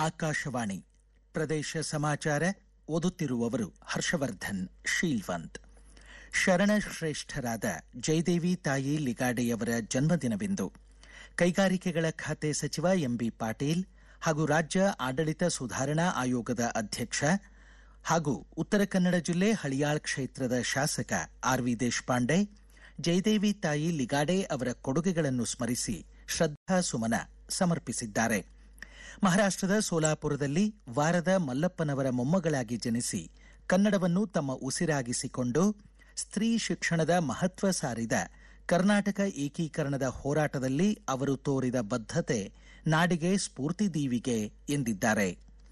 ಆಕಾಶವಾಣಿ ಪ್ರದೇಶ ಸಮಾಚಾರ ಓದುತ್ತಿರುವವರು ಹರ್ಷವರ್ಧನ್ ಶೀಲ್ವಂತ್ ಶರಣಶ್ರೇಷ್ಠರಾದ ಜಯದೇವಿ ತಾಯಿ ಲಿಗಾಡೆಯವರ ಜನ್ಮದಿನವಿಂದು ಕೈಗಾರಿಕೆಗಳ ಖಾತೆ ಸಚಿವ ಎಂಬಿ ಪಾಟೀಲ್ ಹಾಗೂ ರಾಜ್ಯ ಆಡಳಿತ ಸುಧಾರಣಾ ಆಯೋಗದ ಅಧ್ಯಕ್ಷ ಹಾಗೂ ಉತ್ತರ ಕನ್ನಡ ಜಿಲ್ಲೆ ಹಳಿಯಾಳ್ ಕ್ಷೇತ್ರದ ಶಾಸಕ ಆರ್ವಿ ದೇಶಪಾಂಡೆ ಜಯದೇವಿ ತಾಯಿ ಲಿಗಾಡೆ ಅವರ ಕೊಡುಗೆಗಳನ್ನು ಸ್ಮರಿಸಿ ಶ್ರದ್ಧಾ ಸುಮನ ಸಮರ್ಪಿಸಿದ್ದಾರೆ ಮಹಾರಾಷ್ಟದ ಸೋಲಾಪುರದಲ್ಲಿ ವಾರದ ಮಲ್ಲಪ್ಪನವರ ಮೊಮ್ಮಗಳಾಗಿ ಜನಿಸಿ ಕನ್ನಡವನ್ನು ತಮ್ಮ ಉಸಿರಾಗಿಸಿಕೊಂಡು ಸ್ತ್ರೀ ಶಿಕ್ಷಣದ ಮಹತ್ವ ಸಾರಿದ ಕರ್ನಾಟಕ ಏಕೀಕರಣದ ಹೋರಾಟದಲ್ಲಿ ಅವರು ತೋರಿದ ಬದ್ಧತೆ ನಾಡಿಗೆ ಸ್ಫೂರ್ತಿ ದೀವಿಗೆ ಎಂದಿದ್ದಾರೆ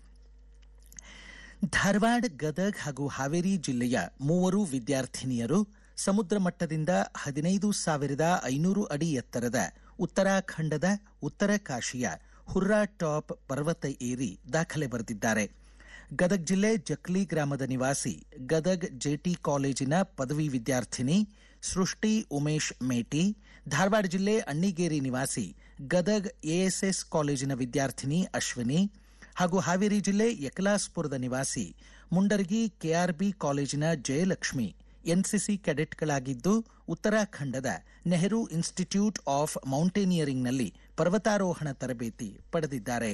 ಧಾರವಾಡ ಗದಗ್ ಹಾಗೂ ಹಾವೇರಿ ಜಿಲ್ಲೆಯ ಮೂವರು ವಿದ್ಯಾರ್ಥಿನಿಯರು ಸಮುದ್ರ ಮಟ್ಟದಿಂದ ಹದಿನೈದು ಸಾವಿರದ ಐನೂರು ಅಡಿ ಎತ್ತರದ ಉತ್ತರಾಖಂಡದ ಉತ್ತರ ಕಾಶಿಯ ಹುರ್ರಾ ಟಾಪ್ ಪರ್ವತ ಏರಿ ದಾಖಲೆ ಬರೆದಿದ್ದಾರೆ ಗದಗ್ ಜಿಲ್ಲೆ ಜಕ್ಲಿ ಗ್ರಾಮದ ನಿವಾಸಿ ಗದಗ್ ಜೆಟಿ ಕಾಲೇಜಿನ ಪದವಿ ವಿದ್ಯಾರ್ಥಿನಿ ಸೃಷ್ಟಿ ಉಮೇಶ್ ಮೇಟಿ ಧಾರವಾಡ ಜಿಲ್ಲೆ ಅಣ್ಣಿಗೇರಿ ನಿವಾಸಿ ಗದಗ್ ಎಎಸ್ಎಸ್ ಕಾಲೇಜಿನ ವಿದ್ಯಾರ್ಥಿನಿ ಅಶ್ವಿನಿ ಹಾಗೂ ಹಾವೇರಿ ಜಿಲ್ಲೆ ಯಕಲಾಸ್ಪುರದ ನಿವಾಸಿ ಮುಂಡರ್ಗಿ ಕೆಆರ್ಬಿ ಕಾಲೇಜಿನ ಜಯಲಕ್ಷ್ಮಿ ಎನ್ಸಿಸಿ ಕೆಡೆಟ್ಗಳಾಗಿದ್ದು ಉತ್ತರಾಖಂಡದ ನೆಹರು ಇನ್ಸ್ಟಿಟ್ಯೂಟ್ ಆಫ್ ಮೌಂಟೇನಿಯರಿಂಗ್ನಲ್ಲಿ ಪರ್ವತಾರೋಹಣ ತರಬೇತಿ ಪಡೆದಿದ್ದಾರೆ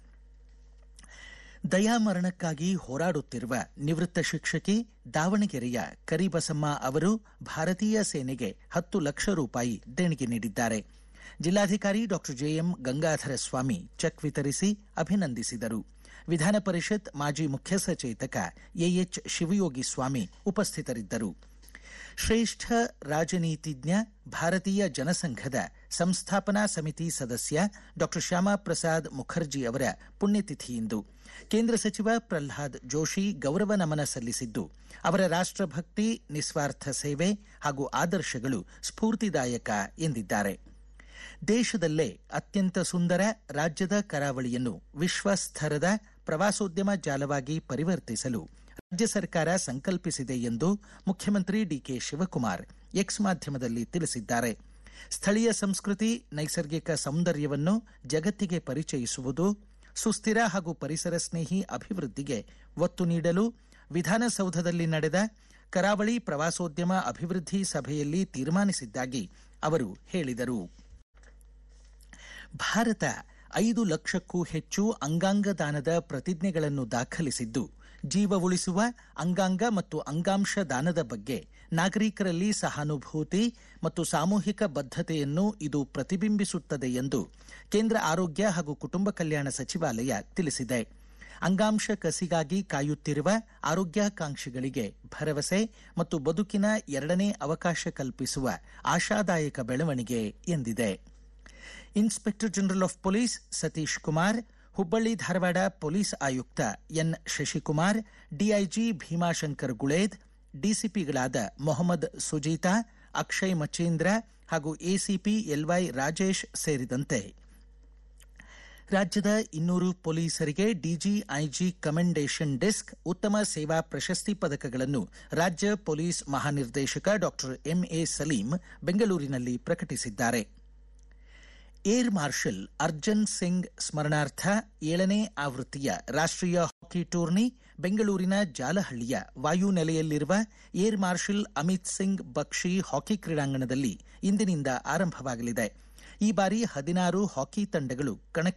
ದಯಾಮರಣಕ್ಕಾಗಿ ಹೋರಾಡುತ್ತಿರುವ ನಿವೃತ್ತ ಶಿಕ್ಷಕಿ ದಾವಣಗೆರೆಯ ಕರಿಬಸಮ್ಮ ಅವರು ಭಾರತೀಯ ಸೇನೆಗೆ ಹತ್ತು ಲಕ್ಷ ರೂಪಾಯಿ ದೇಣಿಗೆ ನೀಡಿದ್ದಾರೆ ಜಿಲ್ಲಾಧಿಕಾರಿ doctor JM Gangadhara Swamy cheque ವಿತರಿಸಿ ಅಭಿನಂದಿಸಿದರು ವಿಧಾನ ಪರಿಷತ್ ಮಾಜಿ ಮುಖ್ಯ ಸಚೇತಕ ಎಎಚ್ ಶಿವಯೋಗಿ ಸ್ವಾಮಿ ಉಪಸ್ಥಿತರಿದ್ದರು ಶ್ರೇಷ್ಠ ರಾಜನೀತಿಜ್ಞ ಭಾರತೀಯ ಜನಸಂಘದ ಸಂಸ್ಥಾಪನಾ ಸಮಿತಿ ಸದಸ್ಯ ಡಾಕ್ಟರ್ ಶ್ಯಾಮಾ ಪ್ರಸಾದ್ ಮುಖರ್ಜಿ ಅವರ ಪುಣ್ಯತಿಥಿಯಿಂದು ಕೇಂದ್ರ ಸಚಿವ ಪ್ರಹ್ಲಾದ್ ಜೋಶಿ ಗೌರವ ನಮನ ಸಲ್ಲಿಸಿದ್ದು ಅವರ ರಾಷ್ಟಭಕ್ತಿ ನಿಸ್ವಾರ್ಥ ಸೇವೆ ಹಾಗೂ ಆದರ್ಶಗಳು ಸ್ಫೂರ್ತಿದಾಯಕ ಎಂದಿದ್ದಾರೆ ದೇಶದಲ್ಲೇ ಅತ್ಯಂತ ಸುಂದರ ರಾಜ್ಯದ ಕರಾವಳಿಯನ್ನು ವಿಶ್ವಸ್ತರದ ಪ್ರವಾಸೋದ್ಯಮ ಜಾಲವಾಗಿ ಪರಿವರ್ತಿಸಲು ರಾಜ್ಯ ಸರ್ಕಾರ ಸಂಕಲ್ಪಿಸಿದೆ ಎಂದು ಮುಖ್ಯಮಂತ್ರಿ ಡಿಕೆ ಶಿವಕುಮಾರ್ ಎಕ್ಸ್ ಮಾಧ್ಯಮದಲ್ಲಿ ತಿಳಿಸಿದ್ದಾರೆ ಸ್ಥಳೀಯ ಸಂಸ್ಕೃತಿ ನೈಸರ್ಗಿಕ ಸೌಂದರ್ಯವನ್ನು ಜಗತ್ತಿಗೆ ಪರಿಚಯಿಸುವುದು ಸುಸ್ಥಿರ ಹಾಗೂ ಪರಿಸರ ಸ್ನೇಹಿ ಅಭಿವೃದ್ಧಿಗೆ ಒತ್ತು ನೀಡಲು ವಿಧಾನಸೌಧದಲ್ಲಿ ನಡೆದ ಕರಾವಳಿ ಪ್ರವಾಸೋದ್ಯಮ ಅಭಿವೃದ್ಧಿ ಸಭೆಯಲ್ಲಿ ತೀರ್ಮಾನಿಸಿದ್ದಾಗಿ ಅವರು ಹೇಳಿದರು ಭಾರತ ಐದು ಲಕ್ಷಕ್ಕೂ ಹೆಚ್ಚು ಅಂಗಾಂಗ ದಾನದ ಪ್ರತಿಜ್ಞೆಗಳನ್ನು ದಾಖಲಿಸಿದ್ದು ಜೀವ ಉಳಿಸುವ ಅಂಗಾಂಗ ಮತ್ತು ಅಂಗಾಂಶ ದಾನದ ಬಗ್ಗೆ ನಾಗರಿಕರಲ್ಲಿ ಸಹಾನುಭೂತಿ ಮತ್ತು ಸಾಮೂಹಿಕ ಬದ್ಧತೆಯನ್ನು ಇದು ಪ್ರತಿಬಿಂಬಿಸುತ್ತದೆ ಎಂದು ಕೇಂದ್ರ ಆರೋಗ್ಯ ಹಾಗೂ ಕುಟುಂಬ ಕಲ್ಯಾಣ ಸಚಿವಾಲಯ ತಿಳಿಸಿದೆ ಅಂಗಾಂಶ ಕಸಿಗಾಗಿ ಕಾಯುತ್ತಿರುವ ಆರೋಗ್ಯಾಕಾಂಕ್ಷಿಗಳಿಗೆ ಭರವಸೆ ಮತ್ತು ಬದುಕಿನ ಎರಡನೇ ಅವಕಾಶ ಕಲ್ಪಿಸುವ ಆಶಾದಾಯಕ ಬೆಳವಣಿಗೆ ಎಂದಿದೆ inspector general of police Satish Kumar Hubballi Dharwad police ಆಯುಕ್ತ ಎನ್ ಶಶಿಕುಮಾರ್ ಡಿಐಜಿ ಭೀಮಾಶಂಕರ್ ಗುಳೇದ್ ಡಿಸಿಪಿಗಳಾದ ಮೊಹಮ್ಮದ್ ಸುಜೀತಾ ಅಕ್ಷಯ್ ಮಚೇಂದ್ರ ಹಾಗೂ ಎಸಿಪಿ ಎಲ್ವೈ ರಾಜೇಶ್ ಸೇರಿದಂತೆ ರಾಜ್ಯದ ಇನ್ನೂರು ಪೊಲೀಸರಿಗೆ ಡಿಜಿಐಜಿ ಕಮೆಂಡೇಷನ್ ಡೆಸ್ಕ್ ಉತ್ತಮ ಸೇವಾ ಪ್ರಶಸ್ತಿ ಪದಕಗಳನ್ನು ರಾಜ್ಯ ಪೊಲೀಸ್ ಮಹಾನಿರ್ದೇಶಕ ಡಾಕ್ಟರ್ ಎಂಎ ಸಲೀಂ ಬೆಂಗಳೂರಿನಲ್ಲಿ ಪ್ರಕಟಿಸಿದ್ದಾರೆ ಏರ್ ಮಾರ್ಷಲ್ ಅರ್ಜನ್ ಸಿಂಗ್ ಸ್ಮರಣಾರ್ಥ ಏಳನೇ ಆವೃತ್ತಿಯ ರಾಷ್ಟೀಯ ಹಾಕಿ ಟೂರ್ನಿ ಬೆಂಗಳೂರಿನ ಜಾಲಹಳ್ಳಿಯ ವಾಯುನೆಲೆಯಲ್ಲಿರುವ air marshal Amit Singh Bakshi hockey ಕ್ರೀಡಾಂಗಣದಲ್ಲಿ ಇಂದಿನಿಂದ ಆರಂಭವಾಗಲಿದೆ ಈ ಬಾರಿ ಹದಿನಾರು ಹಾಕಿ ತಂಡಗಳು ಕಣಕ್ಕೆ